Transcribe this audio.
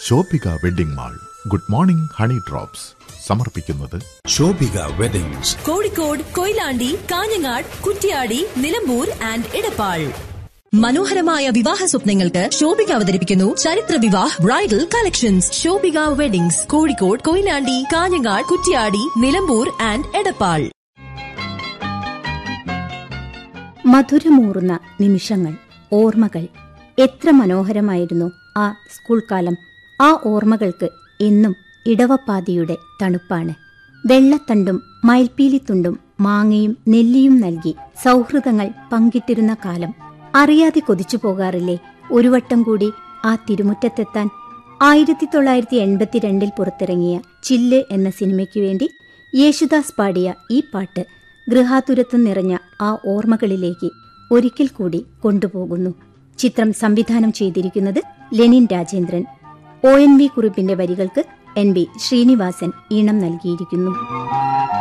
Shobhika wedding mall good morning honey drops സമർപ്പിക്കുന്നത് Shobhika weddings Kozhikode Koyilandy Kanhangad Kuttiadi Nilambur and Edappal മനോഹരമായ വിവാഹ സ്വപ്നങ്ങൾക്ക് ശോഭിക അവതരിപ്പിക്കുന്നു ചരിത്ര Vivah bridal collections Shobhika weddings Kozhikode Koyilandy Kanhangad Kuttiadi Nilambur and Edappal മധുരമൂറുന്ന നിമിഷങ്ങൾ ഓർമ്മകൾ എത്ര മനോഹരമായിരുന്നു ആ സ്കൂൾ കാലം ആ ഓർമ്മകൾക്ക് എന്നും ഇടവപ്പാതിയുടെ തണുപ്പാണ് വെള്ളത്തണ്ടും മയിൽപ്പീലിത്തുണ്ടും മാങ്ങയും നെല്ലിയും നൽകി സൗഹൃദങ്ങൾ പങ്കിട്ടിരുന്ന കാലം അറിയാതെ കൊതിച്ചു പോകാറില്ലേ ഒരു വട്ടം കൂടി ആ തിരുമുറ്റത്തെത്താൻ ആയിരത്തി തൊള്ളായിരത്തി എൺപത്തിരണ്ടിൽ പുറത്തിറങ്ങിയ ചില്ല് എന്ന സിനിമയ്ക്കു വേണ്ടി യേശുദാസ് പാടിയ ഈ പാട്ട് ഗൃഹാതുരത്വം നിറഞ്ഞ ആ ഓർമ്മകളിലേക്ക് ഒരിക്കൽ കൂടി കൊണ്ടുപോകുന്നു ചിത്രം സംവിധാനം ചെയ്തിരിക്കുന്നത് Lenin Rajendran O N V കുറിപ്പിന്റെ വരികൾക്ക് എൻ ബി ശ്രീനിവാസൻ ഈണം നൽകിയിരിക്കുന്നു